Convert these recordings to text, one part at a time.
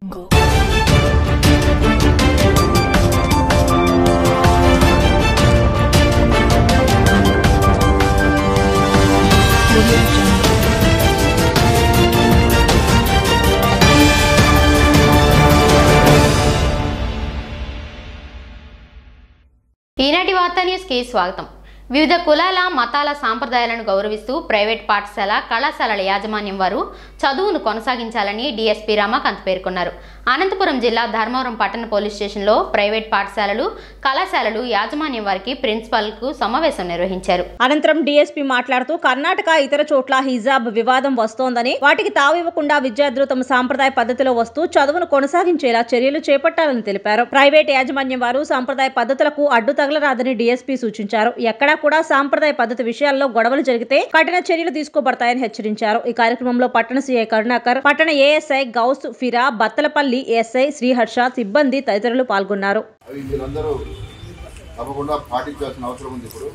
ఈనాటి వార్తా న్యూస్కి స్వాగతం వివిధ కులాల మతాల సాంప్రదాయాలను గౌరవిస్తూ ప్రైవేట్ పాఠశాల కళాశాలల యాజమాన్యం వారు చదువును కొనసాగించాలని డీఎస్పీ రమాకాంత్ పేర్కొన్నారు అనంతపురం జిల్లా ధర్మవరం పట్టణ పోలీస్ స్టేషన్లో ప్రైవేట్ పాఠశాలలు కళాశాలలు యాజమాన్యం వారికి ప్రిన్సిపాల్కు సమావేశం నిర్వహించారు అనంతరం డీఎస్పీ మాట్లాడుతూ కర్ణాటక ఇతర చోట్ల హిజాబ్ వివాదం వస్తోందని వాటికి తావివ్వకుండా విద్యార్థులు తమ సాంప్రదాయ పద్ధతిలో వస్తూ చదువును కొనసాగించేలా చర్యలు చేపట్టాలని తెలిపారు ప్రైవేట్ యాజమాన్యం వారు సాంప్రదాయ పద్ధతులకు అడ్డు తగలరాదని డీఎస్పీ సూచించారు ఎక్కడా కూడా సాంప్రదాయ పద్ధతి విషయాల్లో గొడవలు జరిగితే కఠిన చర్యలు తీసుకోబడతాయని హెచ్చరించారు ఈ కార్యక్రమంలో పట్టణ సీఐ కరుణాకర్ పట్టణ ఏఎస్ఐ గౌస్ ఫిరా బత్తలపల్లి ఎస్ఐ శ్రీహర్ష సిబ్బంది తదితరులు పాల్గొన్నారు అవి మీరందరూ తప్పకుండా పాటించాల్సిన అవసరం ఉంది ఇప్పుడు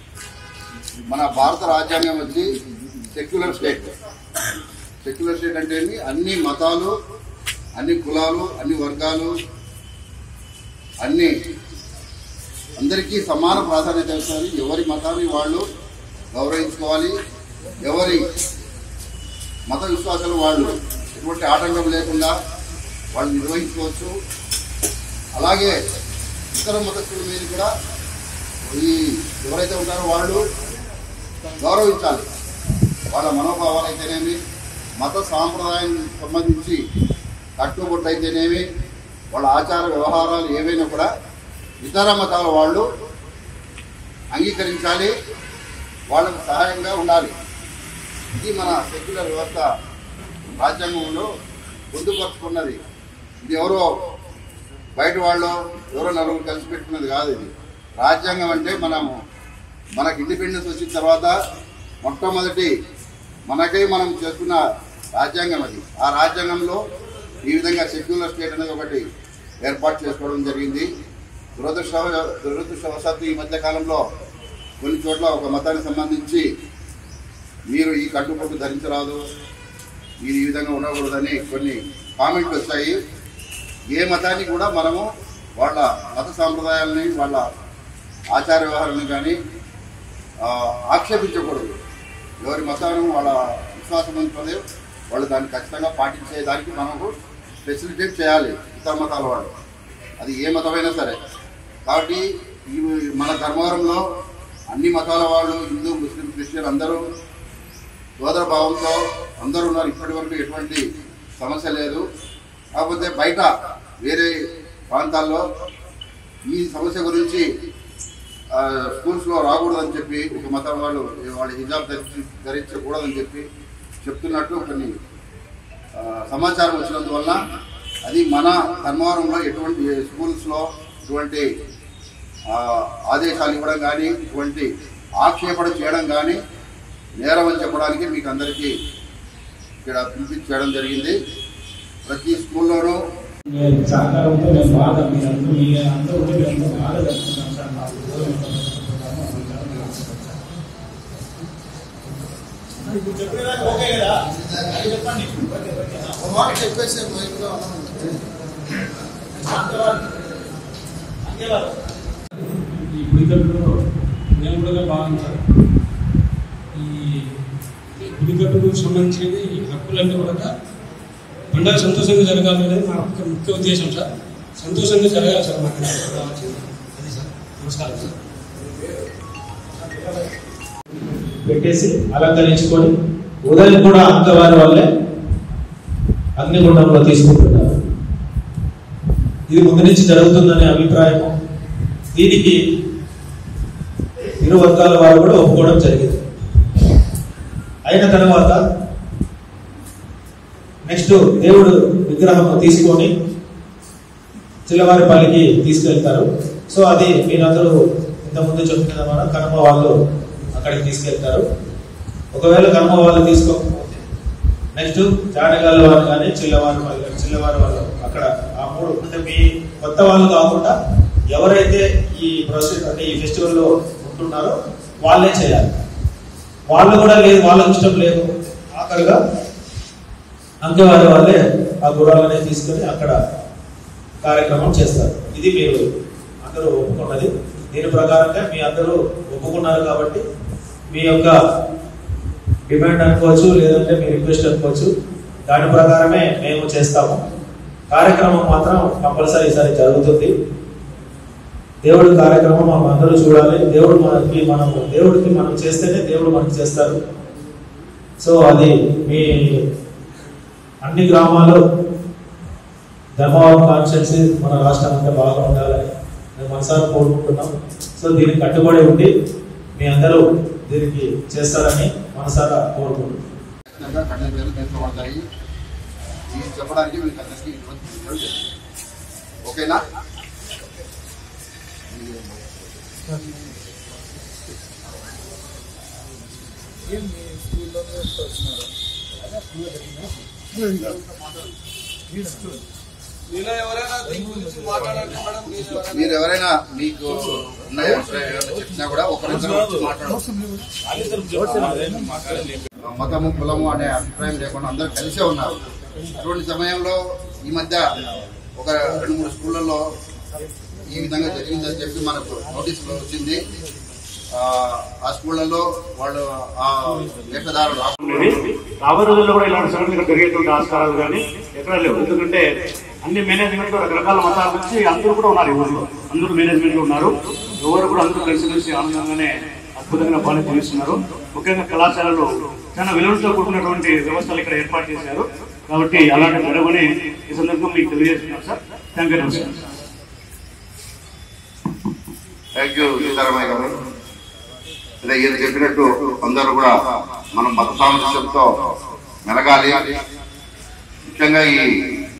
మన భారత రాజ్యాంగం వచ్చి సెక్యులర్ స్టేట్ సెక్యులర్ స్టేట్ అంటే ఏంటి? అన్ని మతాలు అన్ని కులాలు అన్ని వర్గాలు అన్ని అందరికీ సమాన ప్రాధాన్యత ఇస్తుంది ఎవరి మతాన్ని వాళ్ళు గౌరవించుకోవాలి ఎవరి మత విశ్వాసాలు వాళ్ళు ఎటువంటి ఆటంకం లేకుండా వాళ్ళు నిర్వహించుకోవచ్చు అలాగే ఇతర మతస్థుల మీద కూడా ఈ ఎవరైతే ఉంటారో వాళ్ళు గౌరవించాలి వాళ్ళ మనోభావాలు అయితేనేమి మత సాంప్రదాయం సంబంధించి కట్టుబొట్టు అయితేనేమి వాళ్ళ ఆచార వ్యవహారాలు ఏవైనా కూడా ఇతర మతాల వాళ్ళు అంగీకరించాలి వాళ్ళకు సహాయంగా ఉండాలి ఇది మన సెక్యులర్ వ్యవస్థ రాజ్యాంగంలో పొందుపరుచుకున్నది ఇది ఎవరో బయట వాళ్ళు ఎవరో నలుగురు కలిసి పెట్టుకున్నది కాదు ఇది రాజ్యాంగం అంటే మనము మనకు ఇండిపెండెన్స్ వచ్చిన తర్వాత మొట్టమొదటి మనకై మనం చేసుకున్న రాజ్యాంగం అది ఆ రాజ్యాంగంలో ఈ విధంగా సెక్యులర్ స్టేట్ అనేది ఒకటి ఏర్పాటు చేసుకోవడం జరిగింది దురదృష్టవ దురదృష్టవశాత్తు ఈ మధ్య కాలంలో కొన్ని చోట్ల ఒక మతానికి సంబంధించి మీరు ఈ కట్టుబొట్టు ధరించరాదు మీరు ఈ విధంగా ఉండకూడదని కొన్ని కామెంట్లు వచ్చాయి ఏ మతాన్ని కూడా మనము వాళ్ళ మత సాంప్రదాయాలని వాళ్ళ ఆచార వ్యవహారాలను కానీ ఆ, ఆక్షేపించకూడదు ఎవరి మతాన్ని వాళ్ళ విశ్వాసం ఉంటుంది వాళ్ళు దాన్ని ఖచ్చితంగా పాటించేదానికి మనకు ఫెసిలిటేట్ చేయాలి ఇతర మతాల వాళ్ళు అది ఏ మతమైనా సరే కాబట్టి ఈ మన ధర్మవరంలో అన్ని మతాల వాళ్ళు హిందూ ముస్లిం క్రిస్టియన్ అందరూ సోదర భావంతో అందరూ ఉన్నారు ఇప్పటి వరకు ఎటువంటి సమస్య లేదు కాకపోతే బయట వేరే ప్రాంతాల్లో ఈ సమస్య గురించి ఆ, స్కూల్స్లో రాకూడదని చెప్పి ఒక మతం వాళ్ళు వాళ్ళ హిజాబ్ ధరించి ధరించకూడదని చెప్పి చెప్తున్నట్టు కొన్ని ఆ, సమాచారం వచ్చినందువల్ల అది మన ధర్మవరంలో ఎటువంటి స్కూల్స్లో ఇటువంటి ఆ, ఆదేశాలు ఇవ్వడం కానీ ఇటువంటి ఆక్షేపణ చేయడం కానీ నేరం అని చెప్పడానికి మీకు అందరికీ ఇక్కడ పిలిపించడం జరిగింది ప్రతి స్కూల్లోనూ నేను సహకారంతో మేము బాగా మీరందరూ మీ అందరూ ఉంటే మేము బాగా జరుపుకుంటాం సార్ మా ఊళ్ళో ఎంత జరుపుకుంటామో అంత జరుపుకుంటాం సార్. ఇప్పుడు చెప్పేదాకా ఓకే కదా అది చెప్పండి ఈ గుడికట్టులో నేను కూడా బాగుంటాను ఈ గుడికట్టుకు సంబంధించినది ఈ హక్కులన్నీ కూడా పండగ సంతోషంగా జరగాలనేది మా ముఖ్య ముఖ్య ఉద్దేశం సార్ సంతోషంగా జరగాలి సార్ మాకు అది సార్ నమస్కారం సార్ పెట్టేసి అలంకరించుకొని ఉదయం కూడా అంగవారి వాళ్ళే అగ్నిగుండంలో తీసుకుంటున్నారు ఇది ముందు నుంచి జరుగుతుందనే అభిప్రాయం దీనికి ఇరు వర్గాల వారు కూడా ఒప్పుకోవడం జరిగింది అయిన తర్వాత నెక్స్ట్ దేవుడు విగ్రహం తీసుకొని చిల్లవారిపల్లికి తీసుకెళ్తారు సో అది మీరందరూ ఇంతకుముందు చెప్పిన మన కర్మ వాళ్ళు అక్కడికి తీసుకెళ్తారు ఒకవేళ కర్మ వాళ్ళు తీసుకోకపోతే నెక్స్ట్ జాడగాళ్ళ వాళ్ళు కానీ చిల్లవారి వాళ్ళు కానీ చిల్లవారి వాళ్ళు అక్కడ ఆ మూడు అంటే మీ కొత్త వాళ్ళు కాకుండా ఎవరైతే ఈ ప్రొసీజర్ అంటే ఈ ఫెస్టివల్ లో ఉంటున్నారో వాళ్ళే చేయాలి వాళ్ళు కూడా లేదు వాళ్ళకి ఇష్టం లేదు ఆఖరుగా అంకెవారి వాళ్ళే ఆ గుర్రాలనే తీసుకొని అక్కడ కార్యక్రమం చేస్తారు ఇది మీరు అందరూ ఒప్పుకున్నది దీని ప్రకారంగా మీ అందరూ ఒప్పుకున్నారు కాబట్టి మీ యొక్క డిమాండ్ అనుకోవచ్చు లేదంటే మీ రిక్వెస్ట్ అనుకోవచ్చు దాని ప్రకారమే మేము చేస్తాము కార్యక్రమం మాత్రం కంపల్సరీ ఈసారి జరుగుతుంది దేవుడి కార్యక్రమం మనం అందరూ చూడాలి దేవుడు మనకి మనం దేవుడికి మనం చేస్తేనే దేవుడు మనకి చేస్తారు సో అది మీ అన్ని గ్రామాలు ధర్మవరం కాన్స్టిట్యున్సీ మన రాష్ట్రం అంతా బాగా ఉండాలని మేము మనసారా కోరుకుంటున్నాం సో దీనికి కట్టుబడి ఉండి మీ అందరూ దీనికి చేస్తారని మనసారా కోరుకుంటున్నాం ఖచ్చితంగా కఠిన చర్యలు తీసుకోబడతాయి ఇది చెప్పడానికి మీకు అందరికీ ఇటువంటి విషయాలు తెలుసు. ఓకేనా మీరు ఎవరైనా మీకు ఉన్న అవసరం ఏమైనా చెప్పినా కూడా ఒకరిద్దరు వచ్చి మాట్లాడవచ్చు మతము కులము అనే అభిప్రాయం లేకుండా అందరూ కలిసే ఉన్నారు అటువంటి సమయంలో ఈ మధ్య ఒక రెండు మూడు స్కూళ్ళల్లో ఈ విధంగా జరిగిందని చెప్పి మనకు నోటీసులు వచ్చింది ఆ, ఆ స్కూళ్ళలో వాళ్ళు ఆ వేషధారులు ఉండేది రాబోయే రోజుల్లో కూడా ఇలాంటి సంఘటనలు ఇక్కడ జరిగేటువంటి ఆస్కారాలు కానీ ఎక్కడ లేవు ఎందుకంటే అన్ని మేనేజ్మెంట్ రకరకాల మతాల నుంచి అందరూ కూడా ఉన్నారు ఈ ఊర్లో అందరూ మేనేజ్మెంట్ ఉన్నారు ఎవరు కూడా అందరూ కలిసి కలిసి ఆనందంగానే అద్భుతంగా పాలన చేస్తున్నారు ముఖ్యంగా కళాశాలలు చాలా విలువలతో కూడుకున్నటువంటి వ్యవస్థలు ఇక్కడ ఏర్పాటు చేశారు కాబట్టి అలాంటి జరగని ఈ సందర్భంగా మీకు తెలియజేస్తున్నాను sir thank you sir thank you Seetharamaiah garu అదే ఈయన చెప్పినట్టు అందరూ కూడా మనం మత సామరస్యంతో మెలగాలి ముఖ్యంగా ఈ